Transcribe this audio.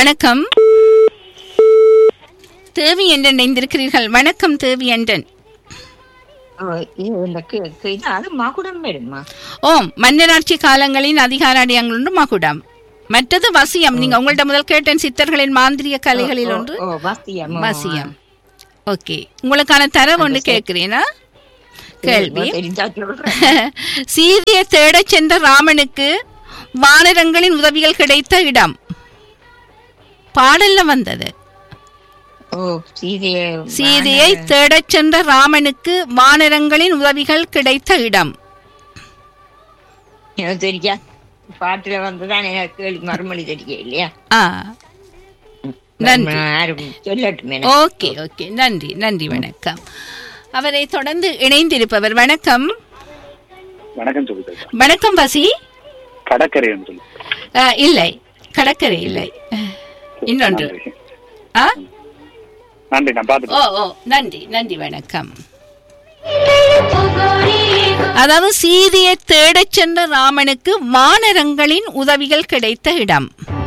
வணக்கம் தேவி என்றன் இணைந்திருக்கிறீர்கள் வணக்கம் தேவி என்றன் ஓ, இது இந்த கி- கி- இது அது மகுடம் வருமா ஓம் மன்னராட்சி காலங்களின் அதிகார அடையாளங்கள் ஒன்று மகுடம் மற்றது வசியம் நீங்க உங்கள்ட்ட முதல் கேட்டேன் சித்தர்களின் மாந்திரிய கலைகளில் ஒன்று ஓ வசியம் ஓ, வசியம் ஓகே உங்களுக்கான தரவு ஒன்று கேட்கிறேனா கேள்வி ஓ, தெரிஞ்சா சொல்றேன் சீதையை தேடச் சென்ற ராமனுக்கு வானரங்களின் உதவிகள் கிடைத்த இடம் பாடல்ல வந்தது ஓ சீதையை சீதையை தேடச் சென்ற ராமனுக்கு வானரங்களின் உதவிகள் கிடைத்த இடம் எனக்கு தெரியா பாட்டுல வந்துதான் எனக்கு கேள்வி மறுமொழி தெரிய இல்லையா ஆ நன்றி. யாரும் சொல்லட்டும் எனக்கு. ஓகே ஓகே நன்றி நன்றி வணக்கம் அவரை தொடர்ந்து இணைந்திருப்பவர் வணக்கம் வணக்கம் சொல்லுங்க வணக்கம் வசி கடற்கரை என்று சொல்லு ஆ, இல்லை கடற்கரை இல்லை இன்னொன்று நன்றி. ஆ நன்றி நான் ஓ பார்த்துட்டு ஓ நன்றி நன்றி வணக்கம் அதாவது சீதையை தேடச் சென்ற ராமனுக்கு வானரங்களின் உதவிகள் கிடைத்த இடம்